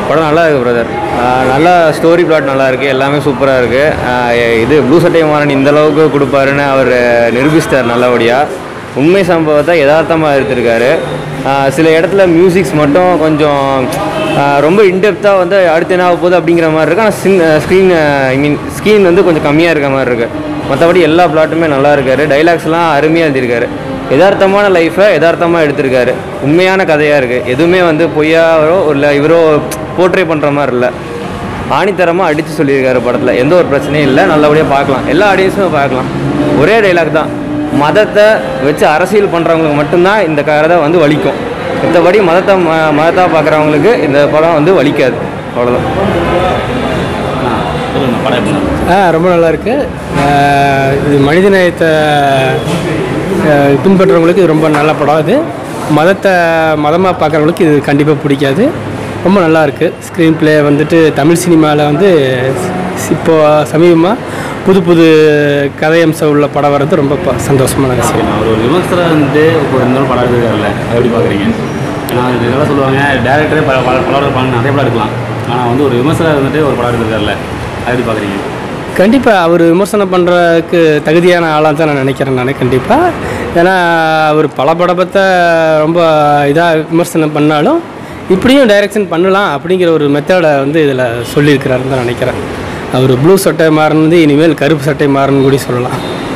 படம் நல்லா இருக்கு பிரதர் நல்ல ஸ்டோரி பிளாட் நல்லா இருக்கு எல்லாமே சூப்பராக இருக்கு இது ப்ளூ சட்டை மாறன் இந்த அளவுக்கு கொடுப்பாருன்னு அவர் நிரூபிச்சிட்டார் நல்லபடியாக உண்மை சம்பவத்தை யதார்த்தமாக எடுத்திருக்காரு ஆஹ் சில இடத்துல மியூசிக்ஸ் மட்டும் கொஞ்சம் ஆஹ் ரொம்ப இன்டெப்த்தாக வந்து அடுத்து என்ன ஆக போகுது அப்படிங்கிற மாதிரி இருக்கு ஆனால் ஸ்க்ரீன் ஐ மீன் ஸ்க்ரீன் வந்து கொஞ்சம் கம்மியாக இருக்க மாதிரி இருக்கு மற்றபடி எல்லா பிளாட்டுமே நல்லா இருக்காரு டைலாக்ஸ்லாம் அருமையாக எழுதியிருக்காரு யதார்த்தமான லைஃப்பை யதார்த்தமாக எடுத்திருக்காரு உண்மையான கதையாக இருக்குது எதுவுமே வந்து பொய்யாவோ இல்லை இவரோ போர்ட்ரே பண்ணுற மாதிரி இல்லை ஆணித்தரமாக அடித்து சொல்லியிருக்காரு படத்தில் எந்த ஒரு பிரச்சனையும் இல்லை நல்லபடியாக பார்க்கலாம் எல்லா ஆடியன்ஸும் பார்க்கலாம் ஒரே டைலாக் தான் மதத்தை வச்சு அரசியல் பண்ணுறவங்களுக்கு மட்டும்தான் இந்த கதை வந்து வலிக்கும் மற்றபடி மதத்தை ம மதத்தை பார்க்குறவங்களுக்கு இந்த படம் வந்து வலிக்காது அவ்வளோதான் சொல்லுங்கள் படம் எப்படி இருக்கு? ஆ ரொம்ப நல்லா இருக்கு ஆஹ் இது மனிதநேயத்தை ஆஹ் பின்பற்றுறவங்களுக்கு இது ரொம்ப நல்ல படம் இது மதத்தை மதமாக பார்க்குறவங்களுக்கு இது கண்டிப்பாக பிடிக்காது ரொம்ப நல்லா இருக்கு ஸ்க்ரீன் ப்ளே வந்துட்டு தமிழ் சினிமாவில் வந்து ஸ்- இப்போ சமீபமாக புது புது கதையம்சம் உள்ள படம் வர்றது ரொம்ப ப- சந்தோஷமான விஷயம் நான் ஒரு விமர்சனம் வந்துட்டு இப்போ இந்த மாதிரி படம் எடுத்துருக்காருல்ல அதை எப்படி பார்க்குறீங்க ஏன்னா இது இதெல்லாம் சொல்லுவாங்க டேரக்டரே பல பல படம் இருப்பாங்க நிறைய படம் எடுக்கலாம் ஆனால் வந்து ஒரு விமர்சனம் வந்துட்டு ஒரு படம் எடுத்துருக்காருல்ல அதை எப்படி பார்க்குறீங்க கண்டிப்பாக அவர் விமர்சனம் பண்ணுறதுக்கு தகுதியான ஆளாக தான் நான் நினைக்கிறேன் நான் கண்டிப்பாக ஏன்னா அவர் பல படத்தை ரொம்ப இதாக விமர்சனம் பண்ணாலும் இப்படியும் டைரக்ஷன் பண்ணலாம் அப்படிங்கிற ஒரு மெத்தடை வந்து இதில் சொல்லியிருக்கிறாருன்னு தான் நினைக்கிறேன் அவர் ப்ளூ சட்டை மாறன் வந்து இனிமேல் கருப்பு சட்டை மாறன்னு கூட சொல்லலாம்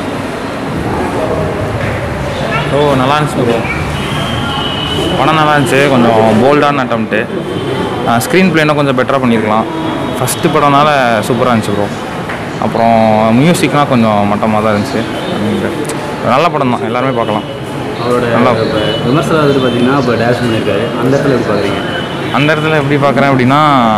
ஸோ நல்லா இருந்துச்சு ப்ரோ படம் நல்லா இருந்துச்சு கொஞ்சம் போல்டான அட்டம்ப்ட்டு ஸ்க்ரீன் பிளேனா கொஞ்சம் பெட்டராக பண்ணியிருக்கலாம் ஃபஸ்ட்டு படம்னால சூப்பராக இருந்துச்சு ப்ரோ அப்புறம் மியூசிக்லாம் கொஞ்சம் மட்டமாக தான் இருந்துச்சு நல்ல படம் தான் எல்லாருமே பார்க்கலாம் அவரோட நல்லா. இப்போ விமர்சனம் வந்துட்டு பார்த்தீங்கன்னா இப்போ டேரக்ஷன் பண்ணியிருக்காரு அந்த இடத்துல எப்படி பார்க்குறீங்க அந்த இடத்துல எப்படி பார்க்குறேன் அப்படின்னா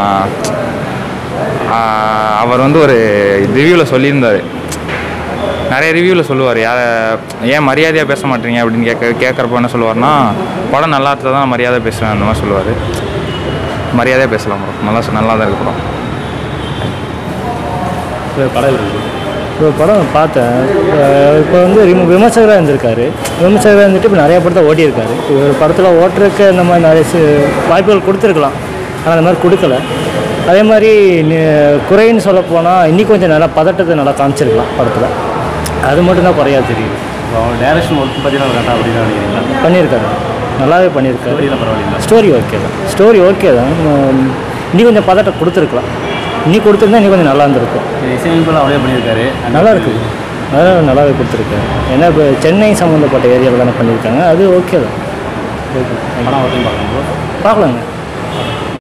ஆஹ், அவர் வந்து ஒரு ரிவ்யூவில் சொல்லியிருந்தார் நிறைய ரிவ்யூவில் சொல்லுவார் யாரை ஏன் மரியாதையாக பேச மாட்டீங்க அப்படின்னு கேட்க கேட்குறப்ப என்ன சொல்லுவார்னா படம் நல்லா இருந்தால் தான் நான் மரியாதை பேசுவேன் அந்த மாதிரி சொல்லுவார் மரியாதையாக பேசலாம் bro. நல்லா நல்லா தான் இருக்கு படம் இப்போ படம் எப்படி இருக்கு இப்போ படம் பார்த்தேன் இப்போ வந்து ரிம- விமர்சகராக இருந்திருக்காரு விமர்சகராக இருந்துட்டு இப்போ நிறைய படத்தை ஓட்டியிருக்காரு ஒரு படத்தில் ஓட்டுறதுக்கு இந்த மாதிரி நிறைய சி- வாய்ப்புகள் கொடுத்துருக்கலாம் ஆனால் அந்த மாதிரி கொடுக்கல அதே மாதிரி நி- குறைன்னு சொல்ல போனால் இன்னி கொஞ்சம் நல்லா பதட்டத்தை நல்லா காமிச்சிருக்கலாம் படத்தில் அது மட்டும்தான் குறையா தெரியுது இப்போ அவர் டேரக்ஷன் ஒர்க் பார்த்தீங்கன்னா கரெக்டாக அப்படின்னு நினைக்கிறீங்களா பண்ணியிருக்காரு நல்லாவே பண்ணியிருக்காரு ஸ்டோரியெல்லாம் பரவாயில்லைங்களா ஸ்டோரி ஓகே தான் ஸ்டோரி ஓகே தான் உம், இன்னி கொஞ்சம் பதட்டம் கொடுத்துருக்கலாம் இன்னி கொடுத்துருந்தா இன்னி கொஞ்சம் நல்லா இருந்திருக்கும் இது இசையமைப்பெல்லாம் அவரே பண்ணியிருக்காரு நல்லா இருக்கு அதெல்லாம் நல்லாவே கொடுத்துருக்காரு ஏன்னா இப்போ சென்னை சம்மந்தப்பட்ட ஏரியாவில் தானே பண்ணியிருக்காங்க அது ஓகே தான் படம் ஒருத்தையும் பார்க்கலாம் bro. பார்க்கலாங்க